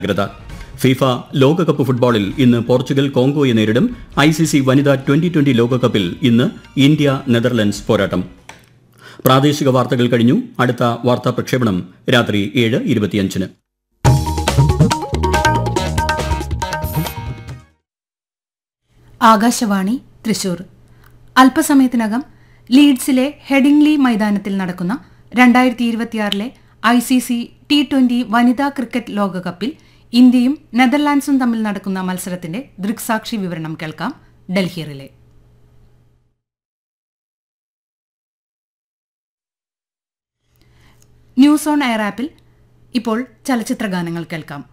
ജാഗ്രത ഫിഫ ലോകകപ്പ് ഫുട്ബോളിൽ ഇന്ന് പോർച്ചുഗൽ കോങ്കോയെ നേരിടും ഐ സി സി വനിതാ ട്വന്റി ട്വന്റി ലോകകപ്പിൽ ഇന്ന് ഇന്ത്യ നെതർലൻഡ്സ് പോരാട്ടം പ്രാദേശിക വാർത്തകൾ കഴിഞ്ഞു അടുത്ത വാർത്താ പ്രക്ഷേപണം രാത്രി ഏഴ് ഇരുപത്തിയഞ്ചിന് ആകാശവാണി തൃശൂർ അല്പസമയത്തിനകം ലീഡ്സിലെ ഹെഡിംഗ്ലി മൈതാനത്തിൽ നടക്കുന്ന രണ്ടായിരത്തി ഇരുപത്തിയാറിലെ I C C T twenty വനിതാ ക്രിക്കറ്റ് ലോകകപ്പിൽ ഇന്ത്യയും നെതർലാൻഡ്സും തമ്മിൽ നടക്കുന്ന മത്സരത്തിന്റെ ദൃക്സാക്ഷി വിവരണം കേൾക്കാം Delhi relay news on air ആപ്പിൽ ഇപ്പോൾ ചലച്ചിത്ര ഗാനങ്ങൾ കേൾക്കാം